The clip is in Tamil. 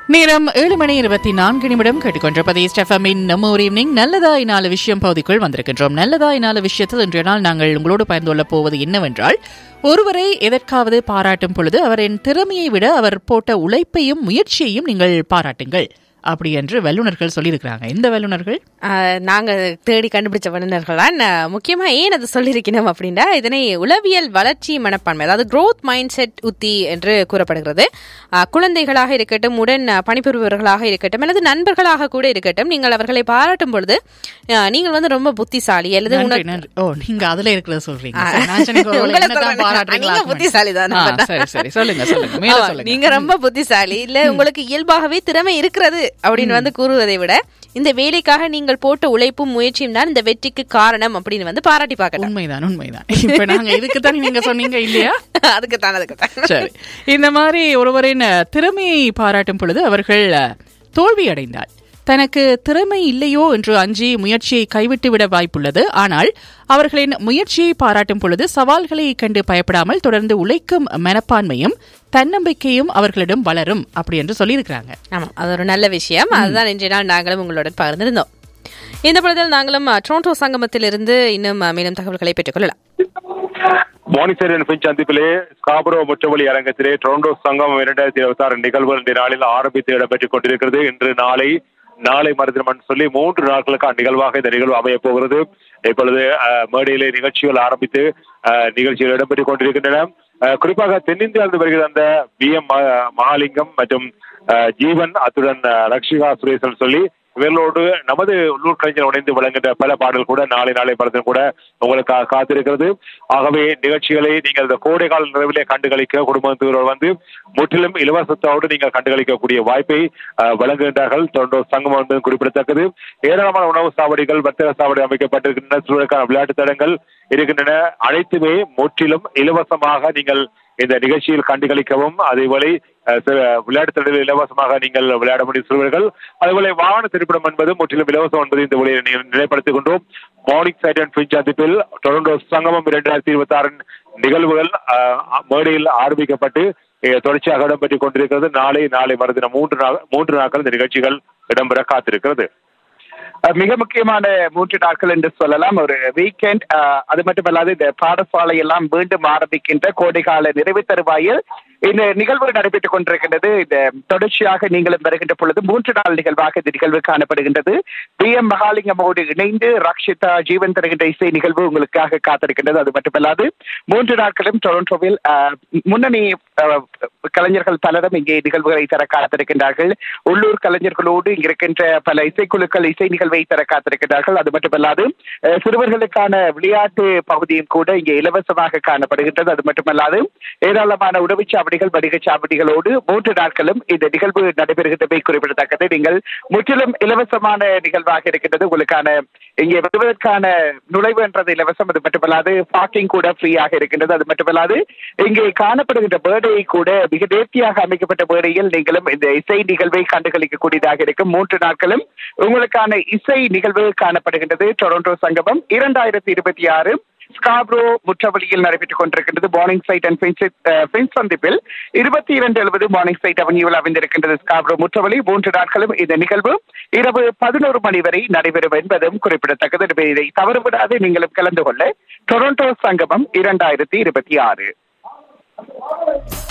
நேரம் ஏழு மணி இருபத்தி நான்கு நிமிடம் கேட்டுக்கொண்டிருப்பது ஸ்டெஃபமின் நம்ம ஒரு ஈவினிங் நல்லதாய் நாலு விஷயம் பகுதிக்குள் வந்திருக்கின்றோம் நல்லதாய் நாலு விஷயத்தில் இன்றைய நாள் நாங்கள் உங்களோடு பகிர்ந்து கொள்ளப் போவது என்னவென்றால் ஒருவரை எதற்காவது பாராட்டும் பொழுது அவரின் திறமையை விட அவர் போட்ட உழைப்பையும் முயற்சியையும் நீங்கள் பாராட்டுங்கள் அப்படி என்று வல்லுநர்கள் சொல்லியிருக்கிறாங்க இந்த வல்லுநர்கள் ஆஹ் நாங்க தேடி கண்டுபிடிச்ச வல்லுநர்கள் தான் முக்கியமா ஏன் அதை சொல்லியிருக்கணும் அப்படின்னா இதனை உளவியல் வளர்ச்சி மனப்பான்மை அதாவது growth மைண்ட் செட் உத்தி என்று கூறப்படுகிறது ஆஹ் குழந்தைகளாக இருக்கட்டும் உடன் ஆஹ் பணிபுரிபவர்களாக இருக்கட்டும் அல்லது நண்பர்களாக கூட இருக்கட்டும் நீங்கள் அவர்களை பாராட்டும் பொழுது ஆஹ் நீங்கள் வந்து ரொம்ப புத்திசாலி அல்லது நன்றி உனக்கு நன்றி ஓ நீங்க அதுல இருக்கிறத சொல்றீங்க சரி, நான் சொன்னேன், ஒருவேளை உங்களை என்னதான் சொல்றேன். பாராட்டுறீங்களா? நீங்க புத்திசாலிதான், ஆ, அப்பதான். சரி சரி சொல்லுங்க சொல்லுங்க மேல ஆமா, சொல்லுங்க நீங்க ரொம்ப புத்திசாலி இல்ல உங்களுக்கு இயல்பாகவே திறமை இருக்கிறது அப்படின்னு வந்து கூறுவதை விட இந்த வேலைக்காக நீங்கள் போட்ட உழைப்பும் முயற்சியும் தான் இந்த வெற்றிக்கு காரணம் அப்படின்னு வந்து பாராட்டி பார்க்கலாம் உண்மைதான் உண்மைதான் இப்ப நாங்க இதுக்கு தானே நீங்க சொன்னீங்க இல்லையா அதுக்கு தான் அதுக்கு தான் சரி இந்த மாதிரி ஒருவரின் அஹ், திறமையை பாராட்டும் பொழுது அவர்கள் அஹ், தோல்வி அடைந்தால் தனக்கு திறமை இல்லையோ என்று அஞ்சி முயற்சியை கைவிட்டுவிட வாய்ப்புள்ளது ஆனால் அவர்களின் முயற்சியை பாராட்டும் பொழுது சவால்களை கண்டு பயப்படாமல் தொடர்ந்து உழைக்கும் மனப்பான்மையும் தன்னம்பிக்கையும் அவர்களிடம் வளரும் அப்படி என்று சொல்லியிருக்கிறாங்க ஆமா அது ஒரு நல்ல விஷயம் அதுதான் இன்றைய நாள் நாங்களும் உங்களுடன் பகிர்ந்திருந்தோம் இந்த பொழுதில் நாங்களும் அஹ், டொரண்டோ சங்கமத்திலிருந்து இன்னும் அஹ், மேலும் தகவல்களை பெற்றுக்கொள்ளலாம் மானிசரின் பின் சந்திப்பிலே ஸ்காபரோ முற்றவழி அரங்கத்திலே டொரண்டோ சங்கம் இரண்டாயிரத்தி இருபத்தி ஆறு நிகழ்வு இன்றைய நாளில் ஆரம்பித்து இடம்பெற்றுக் கொண்டிருக்கிறது இன்று நாளை நாளை மறுதினம் சொல்லி மூன்று நாட்களுக்கான நிகழ்வாக இந்த நிகழ்வு அமையப் போகிறது இப்பொழுது அஹ், மேடையிலே நிகழ்ச்சிகள் ஆரம்பித்து அஹ், நிகழ்ச்சிகள் இடம்பெற்றுக் கொண்டிருக்கின்றன அஹ், குறிப்பாக தென்னிந்தியாவிலிருந்து வருகிற அந்த பி எம் மகாலிங்கம் மற்றும் அஹ், ஜீவன் அத்துடன் அஹ், ரக்ஷிகா சுரேசன் சொல்லி இவர்களோடு நமது உள்ளூர் கலைஞர் இணைந்து வழங்குகின்ற பல பாடல் கூட நாளை நாளை படத்தில் கூட உங்களுக்கு காத்திருக்கிறது ஆகவே நிகழ்ச்சிகளை நீங்கள் இந்த கோடைகால நிறைவிலே கண்டுகளிக்க குடும்பத்தினர் வந்து முற்றிலும் இலவசத்தோடு நீங்கள் கண்டுகளிக்கக்கூடிய வாய்ப்பை அஹ், வழங்குகின்றார்கள் தொண்டோ சங்கம் என்பது குறிப்பிடத்தக்கது ஏராளமான உணவு சாவடிகள் வர்த்தக சாவடி அமைக்கப்பட்டிருக்கின்றன சிறுவருக்கான விளையாட்டு தடங்கள் இருக்கின்றன அனைத்துமே முற்றிலும் இலவசமாக நீங்கள் இந்த நிகழ்ச்சியில் கண்டுகளிக்கவும் அதேபோல அஹ், சில விளையாட்டு தடவில் இலவசமாக நீங்கள் விளையாட முடியும் சிறுவர்கள் அதேபோல வாகன திரைப்படம் என்பது முற்றிலும் இலவசம் என்பதை இந்த வழியை நி- நிலைப்படுத்திக் கொண்டோம் மார்னிங் சைட் அண்ட் பின் சந்திப்பில் டொரண்டோ சங்கமம் இரண்டாயிரத்தி இருபத்தி ஆறு நிகழ்வுகள் அஹ், மேடையில் ஆரம்பிக்கப்பட்டு அஹ், தொடர்ச்சியாக இடம்பெற்றுக் கொண்டிருக்கிறது நாளை நாளை மறுதினம் மூன்று நாள் மூன்று நாட்கள் இந்த நிகழ்ச்சிகள் இடம்பெற காத்திருக்கிறது அஹ் மிக முக்கியமான மூன்று நாட்கள் என்று சொல்லலாம் ஒரு வீக்கெண்ட் அது மட்டுமல்லாது இந்த பாடசாலை எல்லாம் மீண்டும் ஆரம்பிக்கின்ற கோடைகால நிறைவு தருவாயில் இந்த நிகழ்வு நடைபெற்றுக் கொண்டிருக்கின்றது இந்த தொடர்ச்சியாக நீங்களும் வருகின்ற பொழுது மூன்று நாள் நிகழ்வாக இந்த நிகழ்வு காணப்படுகின்றது பி எம் மகாலிங்கமோடு இணைந்து ரக்ஷிதா ஜீவன் தருகின்ற இசை நிகழ்வு உங்களுக்காக காத்திருக்கின்றது அது மட்டுமல்லாது மூன்று நாட்களும் டொரண்டோவில் அஹ், முன்னணி அஹ், கலைஞர்கள் பலரும் இங்கே நிகழ்வுகளை தர காத்திருக்கின்றார்கள் உள்ளூர் கலைஞர்களோடு இங்க இருக்கின்ற பல இசைக்குழுக்கள் இசை நிகழ்வை தர காத்திருக்கிறார்கள் அது மட்டுமல்லாது அஹ், சிறுவர்களுக்கான விளையாட்டு பகுதியும் கூட இங்கே இலவசமாக காணப்படுகின்றது அது மட்டுமல்லாது ஏராளமான உணவுச் சாவடிகள் வணிகச் சாவடிகளோடு மூன்று நாட்களும் இந்த நிகழ்வு நடைபெறுகின்றமை குறிப்பிடத்தக்கது நீங்கள் முற்றிலும் இலவசமான நிகழ்வாக இருக்கின்றது உங்களுக்கான இங்கே வருவதற்கான நுழைவு என்றது இலவசம் அது மட்டுமல்லாது பார்க்கிங் கூட ஃப்ரீயாக இருக்கின்றது அது மட்டுமல்லாது இங்கே காணப்படுகின்ற பேர்டை கூட மிக நேர்த்தியாக அமைக்கப்பட்ட பேர்டையில் நீங்களும் இந்த இசை நிகழ்வை கண்டுகளிக்கக்கூடியதாக இருக்கும் மூன்று நாட்களும் உங்களுக்கான இசை நிகழ்வு காணப்படுகின்றது டொரண்டோ சங்கமம் இரண்டாயிரத்தி இருபத்தி ஆறு ஸ்காப்ரோ முற்றவழியில் நடைபெற்றுக் கொண்டிருக்கின்றது மார்னிங் சைட் அண்ட் பிரின்ஸ் சந்திப்பில் இருபத்தி இரண்டு எழுபது மார்னிங் சைட் அவனியூவில் அமைந்திருக்கின்றது ஸ்காப்ரோ முற்றவழி மூன்று நாட்களும் இந்த நிகழ்வு இரவு பதினோரு மணி வரை நடைபெறும் என்பதும் குறிப்பிடத்தக்கது எனவே இதை தவறுவிடாது நீங்களும் கலந்து கொள்ள டொரண்டோ சங்கமம் இரண்டாயிரத்தி இருபத்தி ஆறு